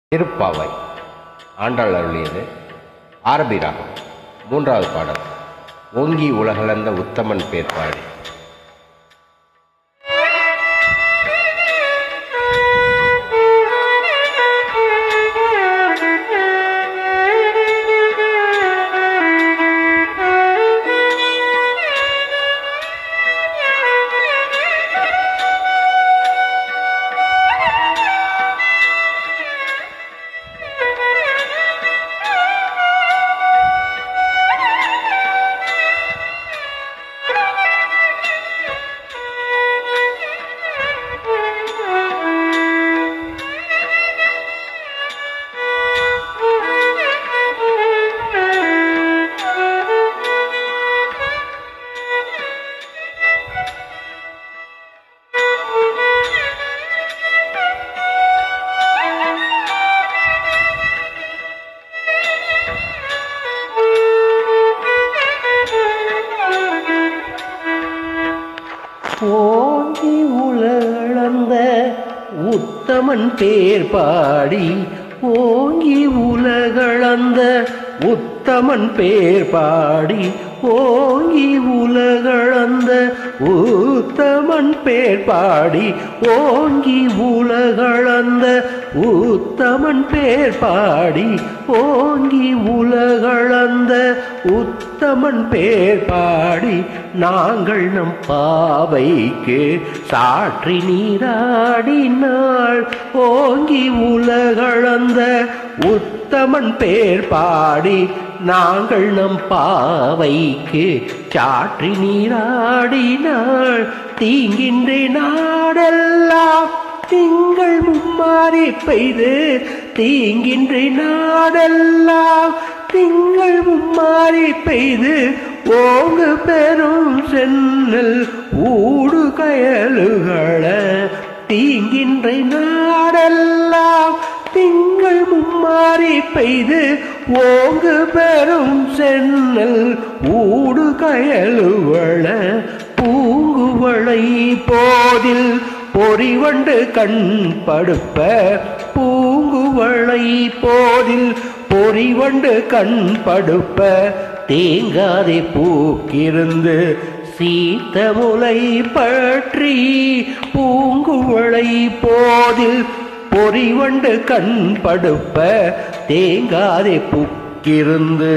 திருப்பாவை ஆண்டாள் அருளியது ஆரபி ராகம் மூன்றாவது பாடல் ஓங்கி உலகளந்த உத்தமன் பேர் பாடி ஓங்கி உலகளந்த உத்தமன் பேர் பாடி ஓங்கி உலகளந்த உத்தமன் பேர் பாடி ஓங்கி உலகளந்த உத்தமன் பேர் பாடி ஓங்கி உலகளந்த உத்தமன் பேர் பாடி ஓங்கி உலகளந்த உத்தமன் பேர் பாடி நாங்கள் நம் பாவைக்கு சாற்றி நீராடினாள் ஓங்கி உலகளந்த உத்தமன் பேர் பாடி நாங்கள் நம் பாவைக்கு சாற்றி நீராடினாள் தீங்கின்றி நாடெல்லாம் திங்கள் மும்மாறி பெய்து தீங்கின்றி நாடெல்லாம் திங்கள் மும்மாறி பெய்து ஓங்கு பெரும் சென்னல் ஊடு கயலுகள தீங்கின்றை நாடெல்லாம் திங்கள் மும்மாறி பெய்து ஓங்கு பெரும் சென்னல் ஊடு கயலுவள பூங்குவளை போதில் பொறிவண்டு கண் படுப்ப பூங்குவளை போதில் பொறிவண்டு கண் படுப்ப தேங்காதே பூக்கிருந்து சீத்த முலை பற்றி பூங்குவளை போதில் பொறிவண்டு கண் படுப்ப தேங்காதே புக்கிருந்து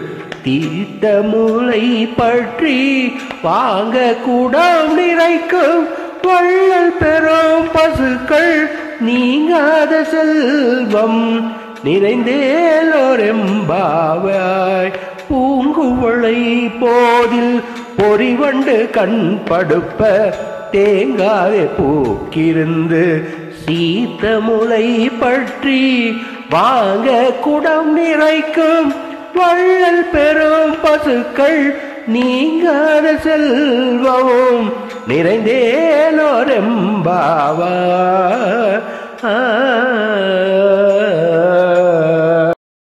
தீத்த முலை பற்றி வாங்க கூடம் நிறைக்கும் வள்ளல் பெறும் பசுக்கள் நீங்காத செல்வம் நிறைந்தேலோரெம்பாவாய் பூங்குவளை போதில் பொறிவண்டு கண் படுப்ப தேங்காய் பூக்கிருந்து சீத்த முலை பற்றி வாங்க குடம் நிறைக்கும் வள்ளல் பெறும் பசுக்கள் நீங்காத செல்வமும் நிறைந்தேலோரெம்பாவா ஆ